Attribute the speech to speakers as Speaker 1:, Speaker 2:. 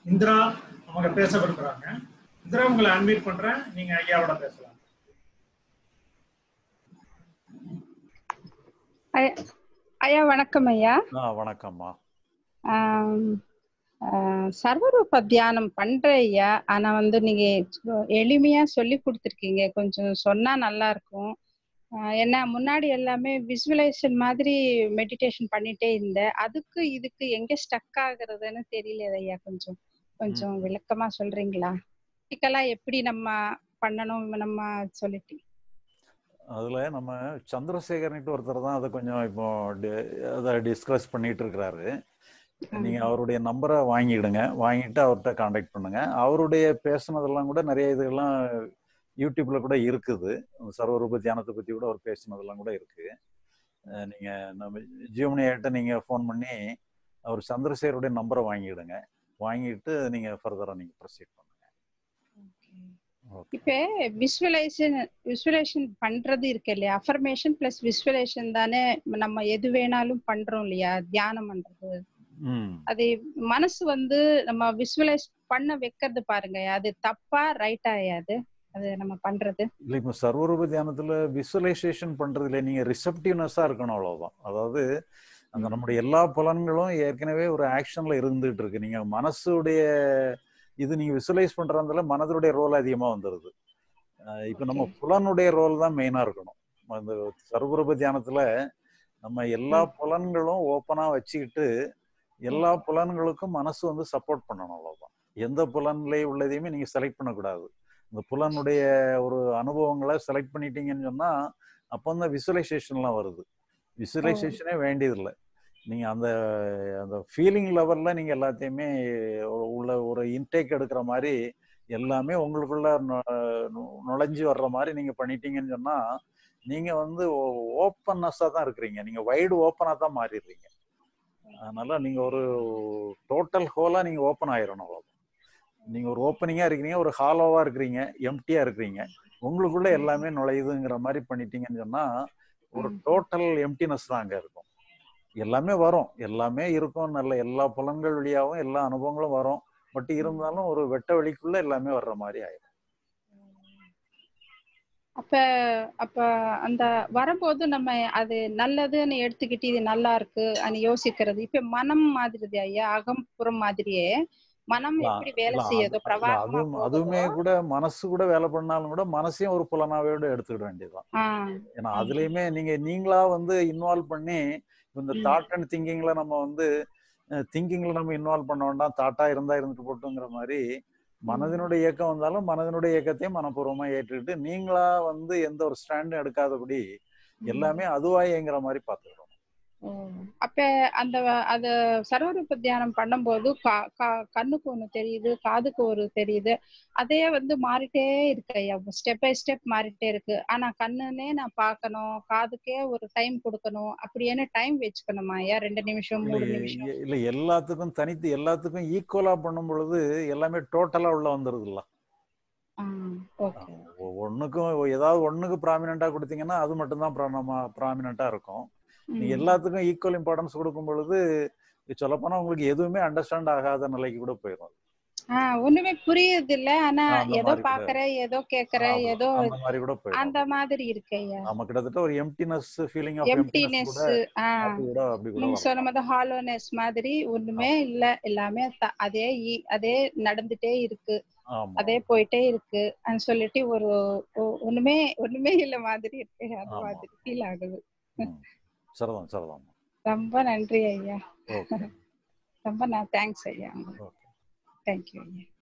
Speaker 1: இந்திரா அவங்க பேச விரும்புறாங்க இந்திரா உங்களை அன்மீட் பண்றேன் நீங்க ஐயாவோட பேசலாம்
Speaker 2: ஐயா- ஐயா வணக்கம் ஐயா
Speaker 3: ஆ வணக்கம்மா
Speaker 2: ஆம், ஆ, சர்வரூப தியானம் பண்றேன் ஐயா ஆனா வந்து நீங்க சொ- எளிமையா சொல்லி கொடுத்துருக்கீங்க கொஞ்சம் சொன்னா நல்லா இருக்கும் ஆ, என்ன முன்னாடி எல்லாமே விசுவலைசேஷன் மாதிரி மெடிடேஷன் பண்ணிட்டே இருந்தேன் அதுக்கு இதுக்கு எங்க ஸ்டக் ஆகுறதுன்னு தெரியல ஐயா கொஞ்சம் கொஞ்சம் விளக்கமா சொல்றீங்களா practical-ஆ எப்படி நம்ம பண்ணணும் நம்ம சொல்லிட்டு
Speaker 3: அதுல நம்ம சந்திரசேகரன்ட்டு ஒருத்தர் தான் அதை கொஞ்சம் இப்போ டி- அதை டிஸ்கஸ் பண்ணிட்டு இருக்கிறாரு நீங்க அவருடைய நம்பரை வாங்கிடுங்க வாங்கிட்டு அவர்கிட்ட காண்டாக்ட் பண்ணுங்க அவருடைய பேசுனதெல்லாம் கூட நிறைய இதெல்லாம் யூடியூப்ல கூட இருக்குது அந்த சர்வரூப தியானத்தை பத்தி கூட அவர் பேசுனதெல்லாம் கூட இருக்கு அஹ் நீங்க நம்ம ஜீவனியாட்ட நீங்க ஃபோன் பண்ணி அவர் சந்திரசேகருடைய நம்பரை வாங்கிடுங்க வாங்கிட்டு நீங்க ஃபர்தரா நீங்க ப்ரொசீட் பண்ணுங்க ஓகே
Speaker 2: இப்ப விசுவலைசேஷன் விசுவலைசேஷன் பண்றது இருக்கு இல்லையா அஃபர்மேஷன் பிளஸ் விசுவலைசேஷன் தானே நம்ம எது வேணாலும் பண்றோம் இல்லையா தியானம் பண்றது
Speaker 3: ம்
Speaker 2: அது மனசு வந்து நம்ம விசுவலைஸ் பண்ண வைக்கிறது பாருங்க அது தப்பா ரைட்டா அது அது நம்ம பண்றது
Speaker 3: இல்லை இப்போ சர்வரூப தியானத்துல விசுவலைசேஷன் பண்றதுல நீங்க ரிசப்டிவ்னஸா இருக்கணும் அவ்வளவுதான் அதாவது அந்த நம்முடைய எல்லா புலன்களும் ஏற்கனவே ஒரு ஆக்ஷன்ல இருந்துகிட்டு இருக்கு நீங்க மனசுடைய இது நீங்க விசுவலைஸ் பண்றதுல மனதுடைய ரோல் அதிகமா வந்துருது அஹ் இப்போ நம்ம
Speaker 2: Okay.
Speaker 3: புலனுடைய ரோல் தான் மெயினா இருக்கணும் அந்த சர்வரூப தியானத்துல நம்ம எல்லா புலன்களும் ஓப்பனா வச்சுக்கிட்டு எல்லா புலன்களுக்கும் மனசு வந்து சப்போர்ட் பண்ணணும் அவ்வளவுதான் எந்த புலன்ல உள்ளதையுமே நீங்க செலக்ட் பண்ணக்கூடாது இந்த புலனுடைய ஒரு அனுபவங்களை செலக்ட் பண்ணிட்டீங்கன்னு சொன்னா அப்போ அந்த விசுவலைசேஷன்லாம் வருது விசுவலைசேஷனே வேண்டியதில்லை நீங்க அந்த அந்த ஃபீலிங் லெவல்ல நீங்க எல்லாத்தையுமே உ- உள்ள ஒரு இன்டேக் எடுக்கிற மாதிரி எல்லாமே உங்களுக்குள்ள நு- நு- நுழைஞ்சு வர்ற மாதிரி நீங்க பண்ணிட்டீங்கன்னு சொன்னா நீங்க வந்து ஓப்பன்னஸா தான் இருக்கிறீங்க நீங்க வைடு ஓப்பனா தான் மாறிடுறீங்க அதனால நீங்க ஒரு டோட்டல் ஹோலா நீங்க ஓப்பன் ஆயிரணும் அவ்வளவுதான் நீங்க ஒரு ஓப்பனிங்கா இருக்கிறீங்க ஒரு ஹாலோவா இருக்கிறீங்க எம்டியா இருக்கிறீங்க உங்களுக்குள்ள எல்லாமே நுழையுதுங்கிற மாதிரி பண்ணிட்டீங்கன்னு சொன்னா ஒரு
Speaker 2: ம்.
Speaker 3: டோட்டல் எம்டினஸ் தான் அங்க இருக்கும் எல்லாமே வரும் எல்லாமே இருக்கும் நல்ல எல்லா புலன்கள் வழியாவும் எல்லா அனுபவங்களும் வரும் பட் இருந்தாலும் ஒரு வெட்ட வெளிக்குள்ள எல்லாமே வர்ற மாதிரி ஆயிடும்
Speaker 2: அப்ப அப்ப அந்த வரும்போது நம்ம அது நல்லதுன்னு எடுத்துக்கிட்டு இது நல்லா இருக்கு அது யோசிக்கிறது இப்ப மனம் மாதிரி ஐயா அகம் புறம் மாதிரியே மனம்
Speaker 3: இல்ல,
Speaker 2: எப்படி வேலை
Speaker 3: இல்ல,
Speaker 2: செய்யுதோ
Speaker 3: அது- இல்ல,
Speaker 2: பிரவாகமா
Speaker 3: அதுவும்
Speaker 2: போகுதோ
Speaker 3: அதுவுமே கூட மனசு கூட வேலை பண்ணாலும் கூட மனசையும் ஒரு புலனாவே எடுத்துக்கிட வேண்டியதுதான்
Speaker 2: ஆ,
Speaker 3: ஏன்னா
Speaker 2: ஆமா.
Speaker 3: அதுலயுமே நீங்க நீங்களா வந்து இன்வால்வ் பண்ணி இந்த
Speaker 2: ம்.
Speaker 3: தாட் அண்ட் திங்கிங்ல நம்ம வந்து திங்கிங்ல நம்ம இன்வால்வ் பண்ண வேண்டாம் தாட்டா இருந்தா இருந்துட்டு போட்டுங்கிற மாதிரி மனதினுடைய இயக்கம் வந்தாலும் மனதினுடைய இயக்கத்தையும் மனப்பூர்வமா ஏற்றுக்கிட்டு நீங்களா வந்து எந்த ஒரு ஸ்டாண்டும் எடுக்காதபடி எல்லாமே அதுவா இயங்குற மாதிரி பாத்துக்கிறோம்
Speaker 2: ஓ. அப்ப அந்த அத சர்வரூப தியானம் பண்ணும்போது கா- கா- கண்ணுக்கு ஒண்ணு தெரியுது காதுக்கு ஒரு தெரியுது அதே வந்து மாறிட்டே இருக்கு ஐயா ஸ்டெப் பை ஸ்டெப் மாறிட்டே இருக்கு ஆனா கண்ணுனே நான் பார்க்கணும் காதுக்கே ஒரு டைம் கொடுக்கணும் அப்படியே டைம் வச்சுக்கணுமா ஐயா ரெண்டு நிமிஷம் மூணு
Speaker 3: இல்ல
Speaker 2: நிமிஷம்
Speaker 3: எ- இல்ல எல்லாத்துக்கும் தனித்து எல்லாத்துக்கும் ஈக்குவலா பண்ணும் பொழுது எல்லாமே டோட்டலா உள்ள வந்துருதுல்ல
Speaker 2: ஓகே
Speaker 3: ஒ- ஒண்ணுக்கும் ஏதாவது ஒண்ணுக்கு ப்ராமினண்டா கொடுத்தீங்கன்னா அது மட்டும்தான் ப்ராமினண்டா இருக்கும் நீங்க எல்லாத்துக்கும் ஈக்குவல் இம்பார்ட்டன்ஸ் கொடுக்கும் பொழுது சொல்லப்போனா உங்களுக்கு எதுவுமே அண்டர்ஸ்டாண்ட் ஆகாத நிலைக்கு கூட போயிடும்
Speaker 2: ஆஹ் ஒண்ணுமே புரியுது இல்ல ஆனா
Speaker 3: ஆ, அந்த
Speaker 2: ஏதோ
Speaker 3: மாதிரி கூட.
Speaker 2: பாக்குறேன் ஏதோ கேக்குறேன்
Speaker 3: ஆமா,
Speaker 2: ஏதோ
Speaker 3: அந்த மாதிரி கூட போயிடும்
Speaker 2: அந்த மாதிரி இருக்கு ஐயா
Speaker 3: நம்ம கிட்டத்தட்ட ஒரு emptiness feeling of emptiness
Speaker 2: emptiness
Speaker 3: கூட
Speaker 2: ஆஹ்
Speaker 3: அப்படி கூட அப்படி கூட
Speaker 2: நீங்க
Speaker 3: வரலாம்.
Speaker 2: சொன்ன மாதிரி ஹாலோனஸ் மாதிரி ஒண்ணுமே இல்ல எல்லாமே த- அதே இ- அதே நடந்துட்டே இருக்கு
Speaker 3: ஆமா
Speaker 2: அதே போயிட்டே இருக்கு அப்படின்னு சொல்லிட்டு ஒரு ஒ- ஒண்ணுமே ஒண்ணுமே இல்ல மாதிரி இருக்கு அது
Speaker 3: ஆமா.
Speaker 2: மாதிரி ஃபீல் ஆகுது
Speaker 3: ம். சரிதான் சரிதான்
Speaker 2: ரொம்ப நன்றி ஐயா
Speaker 3: ஓகே
Speaker 2: ரொம்ப நான் தேங்க்ஸ் ஐயா
Speaker 3: ஓகே
Speaker 2: தேங்க்யூ ஐயா